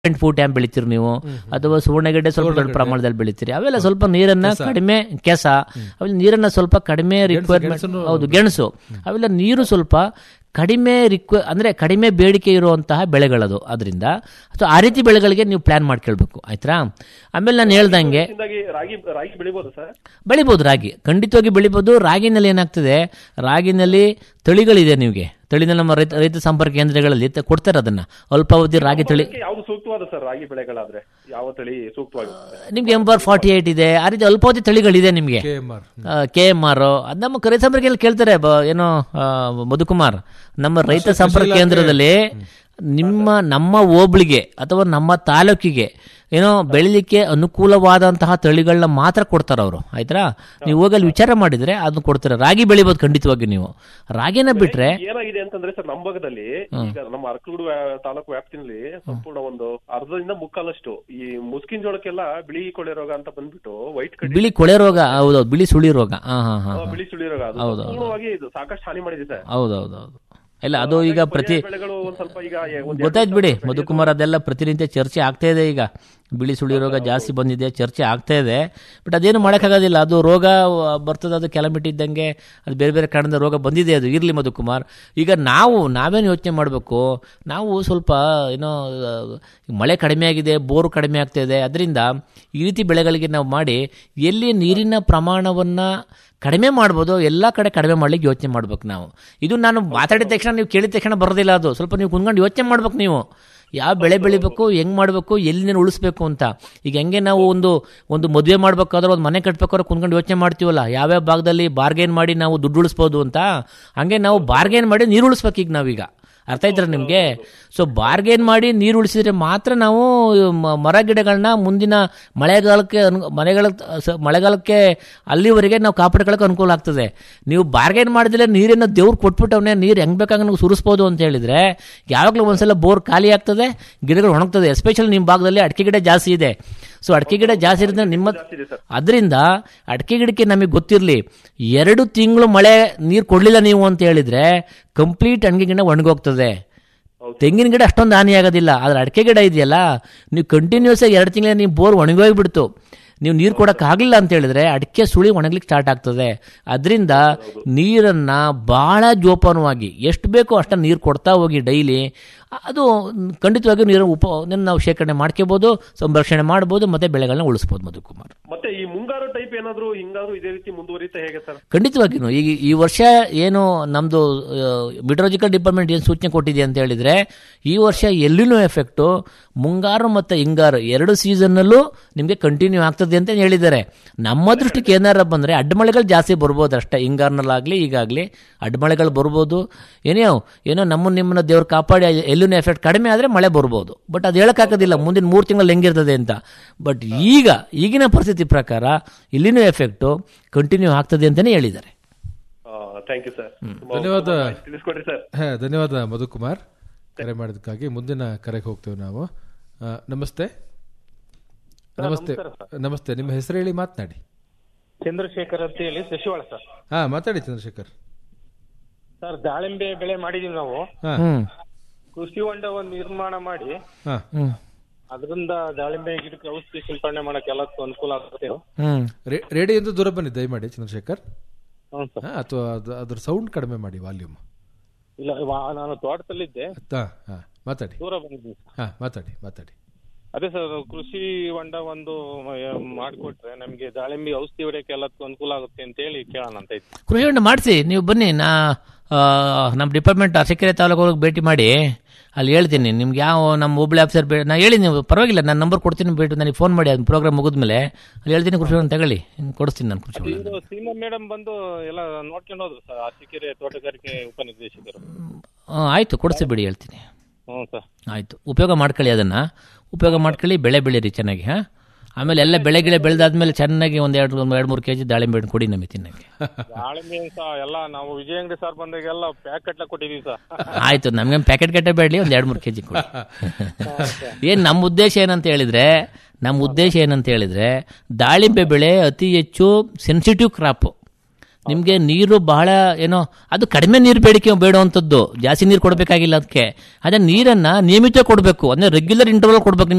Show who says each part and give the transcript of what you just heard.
Speaker 1: Foot ಟ್ಯಾಂಪ್ ಬೆಳಿತೀರಿ ನೀವು ಅಥವಾ ಸುವರ್ಣಗೆಡ್ಡೆ ಸ್ವಲ್ಪ ದೊಡ್ಡ ಪ್ರಮಾಣದಲ್ಲಿ ಬೆಳಿತೀರಿ ಅವೆಲ್ಲ ಸ್ವಲ್ಪ ನೀರನ್ನ ಕಡಿಮೆ ಕೆಸ ಅವೆಲ್ಲ ನೀರನ್ನ ಸ್ವಲ್ಪ ಕಡಿಮೆ ರಿಕ್ವೈರ್ಮೆಂಟ್ ಹೌದು ಗೆಣಸು ಅವೆಲ್ಲ ನೀರು ಸ್ವಲ್ಪ ಕಡಿಮೆ ರಿಕ್ವ ಅಂದ್ರೆ ಕಡಿಮೆ ಬೇಡಿಕೆ ಇರುವಂತಹ ಬೆಳೆಗಳದು ಅದರಿಂದ ಸೊ ಆ ರೀತಿ ಬೆಳೆಗಳಿಗೆ ನೀವು ಪ್ಲಾನ್ ಮಾಡ್ಕೊಳ್ಬೇಕು ಆಯ್ತಾ ಆಮೇಲೆ ನಾನು ಹೇಳ್ದಂಗೆ
Speaker 2: ಹಿಂದಾಗಿ ರಾಗಿ ರಾಗಿ ಬೆಳಿಬೋದು ಸರ್
Speaker 1: ಬೆಳಿಬೋದು ರಾಗಿ ಖಂಡಿತವಾಗಿ ಬೆಳಿಬೋದು ರಾಗಿನಲ್ಲಿ ಏನಾಗ್ತದೆ ರಾಗಿನಲ್ಲಿ ತಳಿಗಳಿದೆ ನಿಮಗೆ ತಳಿನಲ್ಲಿ ನಮ್ಮ ರೈತ ರೈತ ಸಂಪರ್ಕ ಕೇಂದ್ರಗಳಲ್ಲಿ ತ- ಕೊಡ್ತಾರೆ ಅದನ್ನ ಅಲ್ಪಾವಧಿ ರಾಗಿ ತಳಿ
Speaker 2: ಅದಕ್ಕೆ ಯಾವ್ದು ಸೂಕ್ತವಾದ ಸರ್ ರಾಗಿ ಬೆಳೆಗಳಾದ್ರೆ ಯಾವ ತಳಿ ಸೂಕ್ತವಾಗಿರುತ್ತೆ
Speaker 1: ನಿಮ್ಗೆ ಎಂಬರ್ ಫಾರ್ಟಿ ಏಟ್ ಇದೆ ಆ ರೀತಿ ಅಲ್ಪಾವಧಿ ತಳಿಗಳಿದೆ ನಿಮಗೆ
Speaker 3: K M R
Speaker 1: K M R ಅದು ನಮ್ಮ ರೈತ ಸಂಪರ್ಕ ಕೇಳ್ತಾರೆ ಬ- ಏನೋ ಆ, ಮಧುಕುಮಾರ್ ನಮ್ಮ ರೈತ ಸಂಪರ್ಕ ಕೇಂದ್ರದಲ್ಲಿ ನಿಮ್ಮ ನಮ್ಮ ಹೋಬಳಿಗೆ ಅಥವಾ ನಮ್ಮ ತಾಲೂಕಿಗೆ ಏನೋ ಬೆಳಿಲಿಕ್ಕೆ ಅನುಕೂಲವಾದಂತಹ ತಳಿಗಳನ್ನ ಮಾತ್ರ ಕೊಡ್ತಾರೆ ಅವರು ಆಯ್ತಾ ನೀವು ಹೋಗಿ ಅಲ್ಲಿ ವಿಚಾರ ಮಾಡಿದ್ರೆ ಅದನ್ನ ಕೊಡ್ತಾರೆ ರಾಗಿ ಬೆಳಿಬೋದು ಖಂಡಿತವಾಗಿ ನೀವು ರಾಗಿನ ಬಿಟ್ರೆ
Speaker 2: ಏನಾಗಿದೆ ಅಂತಂದ್ರೆ ಸರ್ ನಮ್ಮ ಭಾಗದಲ್ಲಿ ಈಗ ನಮ್ಮ ಅರಕಲಗೂಡು ವ್ಯಾ- ತಾಲೂಕು ವ್ಯಾಪ್ತಿನಲ್ಲಿ ಸಂಪೂರ್ಣ ಒಂದು ಅರ್ಧದಿಂದ ಮುಕ್ಕಾಲಷ್ಟು ಈ ಮುಸ್ಕಿನ್ ಜೋಳಕ್ಕೆಲ್ಲ ಬಿಳಿ ಕೊಳೆ ರೋಗ ಅಂತ ಬಂದ್ಬಿಟ್ಟು ವೈಟ್ ಕಡ್ಡಿ
Speaker 1: ಬಿಳಿ ಕೊಳೆ ರೋಗ ಹೌದೌದು ಬಿಳಿ ಸುಳಿ ರೋಗ ಹಾ ಹಾ ಹಾ
Speaker 2: ಆ, ಬಿಳಿ ಸುಳಿ ರೋಗ ಅದು
Speaker 1: ಹೌದು,
Speaker 2: ಸಂಪೂರ್ಣವಾಗಿ ಇದು ಸಾಕಷ್ಟು ಹಾನಿ ಮಾಡಿದೆ ಸರ್
Speaker 1: ಹೌದೌದೌದು ಇಲ್ಲ ಅದು ಈಗ ಪ್ರತಿ
Speaker 2: ಪರ್ಯಾಯ ಬೆಳೆಗಳು ಒಂದ್ ಸ್ವಲ್ಪ ಈಗ ಎ- ಒಂದ್
Speaker 1: ಗೊತ್ತಾಯ್ತು ಬಿಡಿ ಮಧುಕುಮಾರ್ ಅದೆಲ್ಲ ಪ್ರತಿನಿತ್ಯ ಚರ್ಚೆ ಆಗ್ತಾ ಇದೆ ಈಗ ಬಿಳಿ ಸುಳಿ ರೋಗ ಜಾಸ್ತಿ ಬಂದಿದೆ ಚರ್ಚೆ ಆಗ್ತಾ ಇದೆ ಬಟ್ ಅದೇನು ಮಾಡೋಕ್ಕಾಗೋದಿಲ್ಲ ಅದು ರೋಗ ಆ, ಬರ್ತದೆ ಅದು ಕೆಲಮಿಟಿ ಇದ್ದಂಗೆ ಅದು ಬೇರೆ ಬೇರೆ ಕಾರಣದ ರೋಗ ಬಂದಿದೆ ಅದು ಇರಲಿ ಮಧುಕುಮಾರ್ ಈಗ ನಾವು ನಾವೇನು ಯೋಚನೆ ಮಾಡಬೇಕು ನಾವು ಸ್ವಲ್ಪ ಏನೋ ಆ, ಮಳೆ ಕಡಿಮೆ ಆಗಿದೆ ಬೋರು ಕಡಿಮೆ ಆಗ್ತಾ ಇದೆ ಅದರಿಂದ ಈ ರೀತಿ ಬೆಳೆಗಳಿಗೆ ನಾವು ಮಾಡಿ ಎಲ್ಲಿ ನೀರಿನ ಪ್ರಮಾಣವನ್ನು ಕಡಿಮೆ ಮಾಡ್ಬೋದು ಎಲ್ಲ ಕಡೆ ಕಡಿಮೆ ಮಾಡ್ಲಿಕ್ಕೆ ಯೋಚನೆ ಮಾಡ್ಬೇಕು ನಾವು ಇದು ನಾನು ಮಾತಾಡಿದ ತಕ್ಷಣ ನೀವು ಕೇಳಿದ ತಕ್ಷಣ ಬರೋದಿಲ್ಲ ಅದು ಸ್ವಲ್ಪ ನೀವು ಕುಂತ್ಕೊಂಡು ಯೋಚನೆ ಮಾಡ್ಬೇಕು ನೀವು ಯಾವ ಬೆಳೆ ಬೆಳಿಬೇಕು ಹೆಂಗ್ ಮಾಡಬೇಕು ಎಲ್ಲಿ ನೀನು ಉಳಿಸ್ಬೇಕು ಅಂತ ಈಗ ಹೆಂಗೆ ನಾವು ಒಂದು ಒಂದು ಮದುವೆ ಮಾಡ್ಬೇಕಾದ್ರೆ ಒಂದು ಮನೆ ಕಟ್ಬೇಕಾದ್ರೆ ಕುಂತ್ಕೊಂಡು ಯೋಚನೆ ಮಾಡ್ತೀವಲ್ಲ ಯಾವ್ಯಾವ ಭಾಗದಲ್ಲಿ ಬಾರ್ಗೇನ್ ಮಾಡಿ ನಾವು ದುಡ್ಡು ಉಳಿಸ್ಬೋದು ಅಂತ ಹಂಗೆ ನಾವು ಬಾರ್ಗೇನ್ ಮಾಡಿ ನೀರು ಉಳಿಸ್ಬೇಕು ಈಗ ನಾವೀಗ ಅರ್ಥ ಆಯ್ತರ ನಿಮಗೆ ಸೊ ಬಾರ್ಗೇನ್ ಮಾಡಿ ನೀರು ಉಳಿಸಿದ್ರೆ ಮಾತ್ರ ನಾವು ಮ- ಮರ ಗಿಡಗಳನ್ನ ಮುಂದಿನ ಮಳೆಗಾಲಕ್ಕೆ ಅನು ಮಳೆಗಾಲ ಸ- ಮಳೆಗಾಲಕ್ಕೆ ಅಲ್ಲಿವರೆಗೆ ನಾವು ಕಾಪಾಡ್ಕೊಳ್ಳೋಕೆ ಅನುಕೂಲ ಆಗ್ತದೆ ನೀವು ಬಾರ್ಗೇನ್ ಮಾಡಿದ್ರೆ ನೀರನ್ನು ದೇವ್ರು ಕೊಟ್ಬಿಟ್ಟವನೇ ನೀರು ಹೆಂಗ್ ಬೇಕಾಗ ನಾವು ಸುರಿಸ್ಬೋದು ಅಂತ ಹೇಳಿದ್ರೆ ಯಾವಾಗಲೂ ಒಂದ್ಸಲ ಬೋರ್ ಖಾಲಿ ಆಗ್ತದೆ ಗಿಡಗಳು ಒಣಗ್ತದೆ ಎಸ್ಪೆಷಲಿ ನಿಮ್ಮ ಭಾಗದಲ್ಲಿ ಅಡಿಕೆ ಗಿಡ ಜಾಸ್ತಿ ಇದೆ ಸೊ ಅಡಿಕೆ ಗಿಡ ಜಾಸ್ತಿ ಇರೋದ್ರಿಂದ ನಿಮ್ಮ
Speaker 2: ಇದೆ ಸರ್
Speaker 1: ಅದರಿಂದ ಅಡಿಕೆ ಗಿಡಕ್ಕೆ ನಮಗೆ ಗೊತ್ತಿರಲಿ ಎರಡು ತಿಂಗಳು ಮಳೆ ನೀರು ಕೊಡಲಿಲ್ಲ ನೀವು ಅಂತ ಹೇಳಿದ್ರೆ ಕಂಪ್ಲೀಟ್ ಅಡಿಕೆ ಗಿಡ ಒಣಗೋಗ್ತದೆ ತೆಂಗಿನ ಗಿಡ ಅಷ್ಟೊಂದು ಹಾನಿ ಆಗೋದಿಲ್ಲ ಆದ್ರೆ ಅಡಿಕೆ ಗಿಡ ಇದೆಯಲ್ಲ ನೀವು ಕಂಟಿನ್ಯೂಸ್ ಆಗಿ ಎರಡು ತಿಂಗಳ ನೀವು ಬೋರ್ ಒಣಗೋಗ್ಬಿಡ್ತು ನೀವು ನೀರು ಕೊಡೋಕ್ಕಾಗಲಿಲ್ಲ ಅಂತ ಹೇಳಿದ್ರೆ ಅಡಿಕೆ ಸುಳಿ ಒಣಗ್ಲಿಕ್ಕೆ ಸ್ಟಾರ್ಟ್ ಆಗ್ತದೆ ಅದರಿಂದ ನೀರನ್ನು ಭಾಳ ಜೋಪಾನವಾಗಿ ಎಷ್ಟು ಬೇಕೋ ಅಷ್ಟನ್ನು ನೀರು ಕೊಡ್ತಾ ಹೋಗಿ ಡೈಲಿ ಅದು ಖಂಡಿತವಾಗಿಯೂ ನೀರು ಉಪ ನಾವು ಶೇಖರಣೆ ಮಾಡ್ಕೋಬೋದು ಸಂರಕ್ಷಣೆ ಮಾಡ್ಬೋದು ಮತ್ತು ಬೆಳೆಗಳನ್ನ ಉಳಿಸ್ಬೋದು ಮಧುಕುಮಾರ್
Speaker 2: ಮತ್ತೆ ಈ ಮುಂಗಾರು ಟೈಪ್ ಏನಾದ್ರು ಹಿಂಗಾದ್ರು ಇದೇ ರೀತಿ ಮುಂದುವರಿತಾ ಹೇಗೆ ಸರ್
Speaker 1: ಖಂಡಿತವಾಗಿಯೂ ಈಗ ಈ ವರ್ಷ ಏನು ನಮ್ಮದು ಮಿಟ್ರಾಲಜಿಕಲ್ ಡಿಪಾರ್ಟ್ಮೆಂಟ್ ಏನು ಸೂಚನೆ ಕೊಟ್ಟಿದೆ ಅಂತ ಹೇಳಿದ್ರೆ ಈ ವರ್ಷ ಎಲ್ಲಿನೂ ಎಫೆಕ್ಟು ಮುಂಗಾರು ಮತ್ತು ಹಿಂಗಾರು ಎರಡು ಸೀಸನ್ನಲ್ಲೂ ನಿಮಗೆ ಕಂಟಿನ್ಯೂ ಆಗ್ತದೆ ಅಂತ ಹೇಳಿದ್ದಾರೆ ನಮ್ಮ ದೃಷ್ಟಿಗೆ ಏನಾರ ಬಂದರೆ ಅಡ್ಡಮಳೆಗಳು ಜಾಸ್ತಿ ಬರ್ಬೋದು ಅಷ್ಟೇ ಹಿಂಗಾರಿನಲ್ಲಾಗಲಿ ಈಗಾಗಲಿ ಅಡ್ಡಮಳೆಗಳು ಬರ್ಬೋದು ಏನೇ ಏನೋ ನಮ್ಮನ್ನು ನಿಮ್ಮನ್ನ ದೇವ್ರು ಕಾಪಾಡಿ ಎಲ್ಲಿನೂ ಎಫೆಕ್ಟ್ ಕಡಿಮೆ ಆದರೆ ಮಳೆ ಬರ್ಬೋದು ಬಟ್ ಅದು ಹೇಳೋಕ್ಕಾಗೋದಿಲ್ಲ ಮುಂದಿನ ಮೂರು ತಿಂಗಳು ಹೆಂಗಿರ್ತದೆ ಅಂತ ಬಟ್ ಈಗ ಈಗಿನ ಪರಿಸ್ಥಿತಿ ಪ್ರಕಾರ ಇಲ್ಲಿನೂ ಎಫೆಕ್ಟು ಕಂಟಿನ್ಯೂ ಆಗ್ತದೆ ಅಂತಲೇ ಹೇಳಿದ್ದಾರೆ
Speaker 2: ಥ್ಯಾಂಕ್ ಯು ಸರ್
Speaker 3: ಧನ್ಯವಾದ.
Speaker 2: ತಿಳಿಸ್ಕೊಡ್ರಿ ಸರ್
Speaker 3: ಹಾ ಧನ್ಯವಾದ ಮಧುಕುಮಾರ್ ಕರೆ ಮಾಡಿದ್ದಕ್ಕಾಗಿ ಮುಂದಿನ ಕರೆಗೆ ಹೋಗ್ತೇವೆ ನಾವು ಆ, ನಮಸ್ತೆ ನಮಸ್ತೆ ನಮಸ್ತೆ ನಿಮ್ಮ ಹೆಸರು ಹೇಳಿ ಮಾತನಾಡಿ
Speaker 4: ಚಂದ್ರಶೇಖರ್ ಅಂತ ಹೇಳಿ ಶಶಿವಾಳ ಸರ್
Speaker 3: ಹಾ ಮಾತಾಡಿ ಚಂದ್ರಶೇಖರ್
Speaker 4: ಸರ್ ದಾಳಿಂಬೆ ಬೆಳೆ ಮಾಡಿದೀವಿ ನಾವು
Speaker 3: ಹಾ
Speaker 1: ಹ್ಞೂ
Speaker 4: ಕೃಷಿ ಹೊಂಡ ಒಂದು ನಿರ್ಮಾಣ ಮಾಡಿ
Speaker 3: ಹಾ
Speaker 1: ಹ್ಞೂ
Speaker 4: ಅದರಿಂದ ದಾಳಿಂಬೆ ಗಿಡಕ್ಕೆ ಔಷಧಿ ಸಿಂಪಡಣೆ ಮಾಡಕ್ಕೆ ಎಲ್ಲದಕ್ಕೂ ಅನುಕೂಲ ಆಗುತ್ತೆ
Speaker 1: ಹ್ಞೂ
Speaker 3: ರೇ- ರೇಡಿಯೋದಿಂದ ದೂರ ಬನ್ನಿ ದಯಮಾಡಿ ಚಂದ್ರಶೇಖರ್
Speaker 4: ಹ್ಞೂ ಸರ್
Speaker 3: ಹಾ ಅಥವಾ ಅದು- ಅದ್ರ ಸೌಂಡ್ ಕಡಿಮೆ ಮಾಡಿ ವಾಲ್ಯೂಮ್
Speaker 4: ಇಲ್ಲ ವಾ- ನಾನು ತೋಟದಲ್ಲಿದ್ದೆ
Speaker 3: ಹಾ ಹಾ ಮಾತಾಡಿ
Speaker 4: ದೂರ ಬಂದಿದ್ದೀನಿ ಸರ್.
Speaker 3: ಹಾ ಮಾತಾಡಿ ಮಾತಾಡಿ
Speaker 4: ಅದೇ ಸರ್ ಕೃಷಿ ಹೊಂಡ ಒಂದು ಮ- ಮಾಡಿಕೊಟ್ರೆ ನಮಗೆ ದಾಳಿಂಬೆ ಔಷಧಿ ಹೊಡೆಯಕ್ಕೆ ಎಲ್ಲದಕ್ಕೂ ಅನುಕೂಲ ಆಗುತ್ತೆ ಅಂತ ಹೇಳಿ ಕೇಳೋಣ ಅಂತ ಇತ್ತು
Speaker 1: ಕೃಷಿ ಹೊಂಡ ಮಾಡಿಸಿ ನೀವು ಬನ್ನಿ ನಾ ಆ, ನಮ್ಮ ಡಿಪಾರ್ಟ್ಮೆಂಟ್ ಅರಸೀಕೆರೆ ತಾಲೂಕು ಒಳಗೆ ಭೇಟಿ ಮಾಡಿ ಅಲ್ಲಿ ಹೇಳ್ತೀನಿ ನಿಮ್ಗೆ ಯಾವ ನಮ್ಮ ಹೋಬಳಿ ಆಫೀಸರ್ ಬೇ ನಾ ಹೇಳಿ ನೀವು ಪರವಾಗಿಲ್ಲ ನಾನು ನಂಬರ್ ಕೊಡ್ತೀನಿ ಭೇಟಿ ನನಗೆ ಫೋನ್ ಮಾಡಿ ಅದು ಪ್ರೋಗ್ರಾಮ್ ಮುಗಿದ್ಮೇಲೆ ಅಲ್ಲಿ ಹೇಳ್ತೀನಿ ಕೃಷಿ ಹೊಂಡ ತಗೊಳ್ಳಿ ನಿಮ್ಗೆ ಕೊಡಿಸ್ತೀನಿ ನಾನು ಕೃಷಿ ಹೊಂಡ
Speaker 4: ಇದು ಸೀಮಾ ಮೇಡಮ್ ಬಂದು ಎಲ್ಲ ನೋಡ್ಕೊಂಡು ಹೋದ್ರು ಸರ್ ಅರಸೀಕೆರೆ ತೋಟಗಾರಿಕೆ ಉಪನಿರ್ದೇಶಕರು
Speaker 1: ಹಾಂ ಆಯಿತು ಕೊಡಿಸಿ ಬಿಡಿ ಹೇಳ್ತೀನಿ
Speaker 4: ಹ್ಞೂ ಸರ್
Speaker 1: ಆಯಿತು ಉಪಯೋಗ ಮಾಡ್ಕೊಳ್ಳಿ ಅದನ್ನು ಉಪಯೋಗ ಮಾಡ್ಕೊಳ್ಳಿ ಬೆಳೆ ಬೆಳೀರಿ ಚೆನ್ನಾಗಿ ಹಾಂ ಆಮೇಲೆ ಎಲ್ಲ ಬೆಳೆ ಗಿಳೆ ಬೆಳೆದಾದ್ಮೇಲೆ ಚೆನ್ನಾಗಿ ಒಂದು ಎರಡು ಒಂದು ಎರಡು ಮೂರು ಕೆ ಜಿ ದಾಳಿಂಬೆ ಹಣ್ಣು ಕೊಡಿ ನಮಗೆ ತಿನ್ನಕ್ಕೆ
Speaker 4: ದಾಳಿಂಬೆ ಸಹ ಎಲ್ಲ ನಾವು ವಿಜಯ ಅಂಗಡಿ ಸರ್ ಬಂದಾಗೆಲ್ಲ ಪ್ಯಾಕ್ ಕಟ್ಲ ಕೊಟ್ಟಿದೀವಿ ಸರ್
Speaker 1: ಆಯ್ತು ನಮ್ಗೆ ಪ್ಯಾಕೆಟ್ ಗಟ್ಟೆ ಬೇಡಲಿ ಒಂದು ಎರಡು ಮೂರು ಕೆ ಜಿ ಕೊಡಿ ಏನು ನಮ್ಮ ಉದ್ದೇಶ ಏನಂತ ಹೇಳಿದ್ರೆ ನಮ್ಮ ಉದ್ದೇಶ ಏನಂತ ಹೇಳಿದ್ರೆ ದಾಳಿಂಬೆ ಬೆಳೆ ಅತಿ ಹೆಚ್ಚು ಸೆನ್ಸಿಟಿವ್ ಕ್ರಾಪು ನಿಮಗೆ ನೀರು ಬಹಳ ಏನೋ ಅದು ಕಡಿಮೆ ನೀರು ಬೇಡಿಕೆ ಬೇಡುವಂಥದ್ದು ಜಾಸ್ತಿ ನೀರು ಕೊಡಬೇಕಾಗಿಲ್ಲ ಅದಕ್ಕೆ ಅದೇ ನೀರನ್ನು ನಿಯಮಿತ ಕೊಡಬೇಕು ಅಂದರೆ ರೆಗ್ಯುಲರ್ ಇಂಟರ್ವಲ್ ಕೊಡ್ಬೇಕು ನಿಮ್ಗೆ